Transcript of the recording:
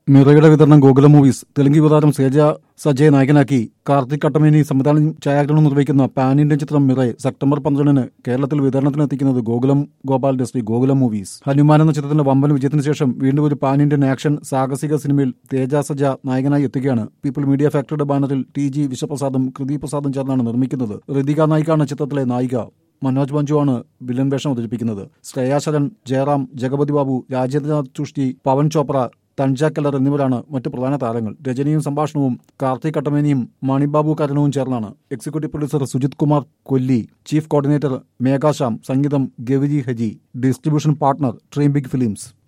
മിറയുടെ വിതരണം ഗോകുല മൂവീസ് തെലുങ്ക് യുവതാരം സേജ സജയ് നായകനാക്കി കാർത്തിക് കട്ടമേനി സംവിധാനം ഛായാഗ്രഹണം നിർവഹിക്കുന്ന പാൻ ഇന്ത്യൻ ചിത്രം മിറ സെപ്റ്റംബർ പന്ത്രണ്ടിന് കേരളത്തിൽ വിതരണത്തിന് എത്തിക്കുന്നത് ഗോകുലം ഗോപാൽ ഇൻഡസ്ട്രി ഗോകുലം മൂവീസ് ഹനുമാൻ എന്ന ചിത്രത്തിന്റെ വമ്പൻ വിജയത്തിന് ശേഷം വീണ്ടും ഒരു പാൻ ഇന്ത്യൻ ആക്ഷൻ സാഹസിക സിനിമയിൽ തേജ സജ നായകനായി എത്തുകയാണ് പീപ്പിൾ മീഡിയ ഫാക്ടറിയുടെ ബാനറിൽ ടി ജി വിശ്വപ്രസാദും കൃതി പ്രസാദും ചേർന്നാണ് നിർമ്മിക്കുന്നത് ഋതിക നായിക്കാണ് ചിത്രത്തിലെ നായിക മനോജ് മഞ്ജുവാണ് വില്ലൻ വേഷം അവതരിപ്പിക്കുന്നത് ശ്രേയാ ശരൺ ജയറാം ജഗപതി ബാബു രാജേന്ദ്രനാഥ് ചുഷ്ടി പവൻ ചോപ്ര തൻജ കല്ലർ എന്നിവരാണ് മറ്റു പ്രധാന താരങ്ങൾ രചനയും സംഭാഷണവും കാർത്തിക് കട്ടമേനിയും മണിബാബു കരണവും ചേർന്നാണ് എക്സിക്യൂട്ടീവ് പ്രൊഡ്യൂസർ സുജിത് കുമാർ കൊല്ലി ചീഫ് കോർഡിനേറ്റർ മേഘാശ്യാം സംഗീതം ഗവിജി ഹജി distribution partner dream big films